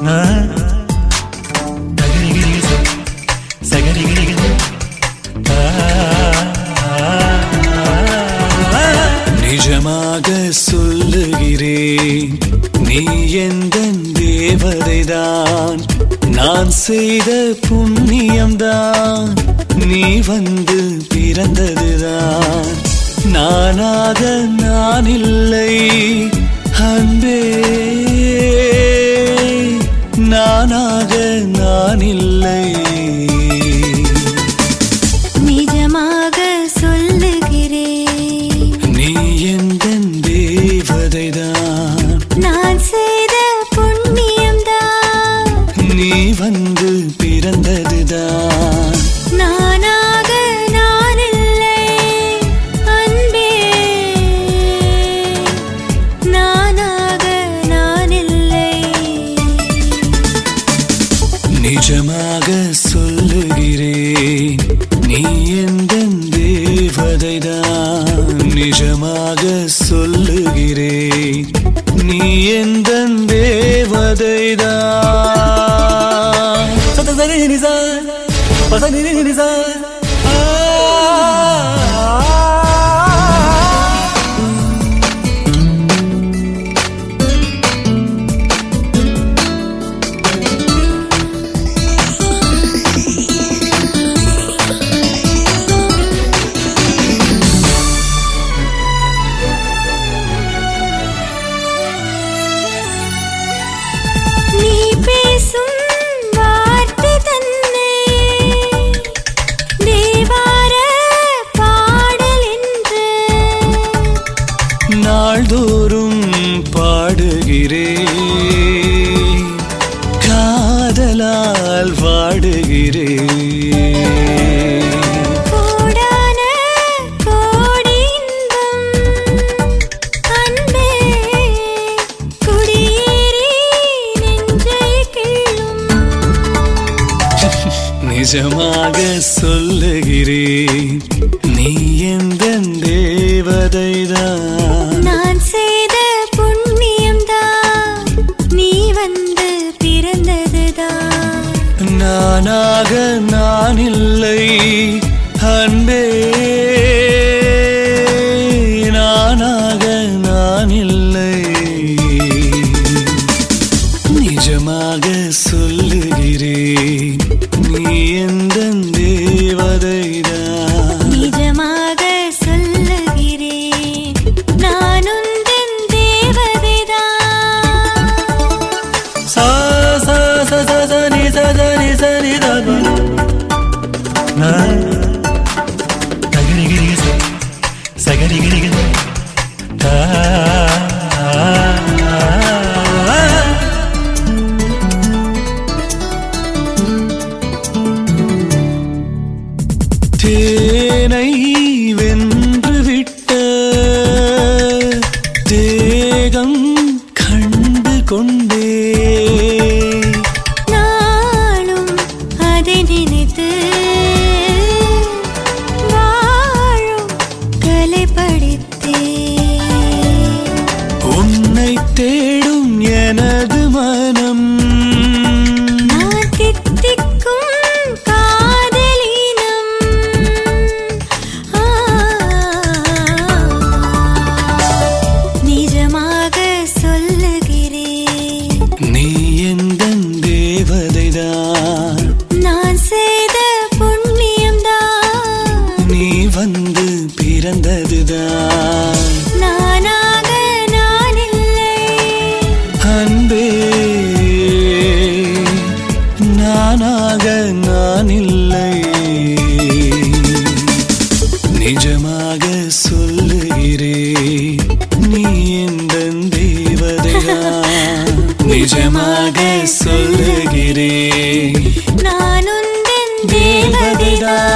நிஜமாக சொல்லுகிறேன் நீ எந்த தேவதைதான் நான் செய்த புண்ணியம்தான் நீ வந்து பிறந்ததுதான் நானாக நான் இல்லை அன்பே நானாக நான் இல்லை நிஜமாக சொல்லுகிறேன் நீ எந்த தேவதைதான் நான் செய்த புண்ணியம்தான் நீ வந்து பிறந்ததுதான் நானாக நான் இல்லை அன்பே நானாக நான் இல்லை நிஜமாக சொல்லுகிறேன் நீ எந்த தேவதைதான் நிஜமாக சொல்லுகிறேன் நீ எந்த தேவதைதான் சதசரி நிசா பசனி நிசா நீ பேசும் வார்த்தை தன்னை தேவார பாடல் என்று நாள்தோறும் பாடுகிறேன் காதலால் வாடுகிறேன் கோடான கோடி இன்பம் அன்பே குடியேறி நெஞ்சை கிள்ளும் நிஜமாக சொல்லுகிறேன் நீ எந்த தேவதைதான் நான் செய்த புண்ணியம்தான் நீ வந்து பிறந்ததுதான் நானாக நான் இல்லை அன்பே நானாக நான் இல்லை நிஜமாக சொல்லுகிறேன் நீ எந்த தேவதைதான் நிஜமாக சொல்லுகிறேன் நான் உந்தன் தேவதைதான் சா சா சா சா சா நி சா சா நி சா நி த ப. நா. தகரிகிரி ச. சகரிகிரி த. தா. தேனை வென்று விட்ட தேகம் கண்டு கொண்டே நாளும் அதை நினைத்து வாழும் கலை படித்தேன் உன்னை தேடும் எனது மனம் நான் தித்திக்கும் காதலினம் ஆ, நிஜமாக சொல்லுகிறேன் நீ எந்த தேவதைதான் நான் செய்த புண்ணியம்தான் நீ வந்து பிறந்ததுதான் நானாக நான் இல்லை அன்பே நானாக நான் இல்லை நிஜமாக சொல்லுகிறேன் நீ எந்த தேவதைதான் நிஜமாக சொல்லுகிறேன் நான் உந்தன் தேவதைதான்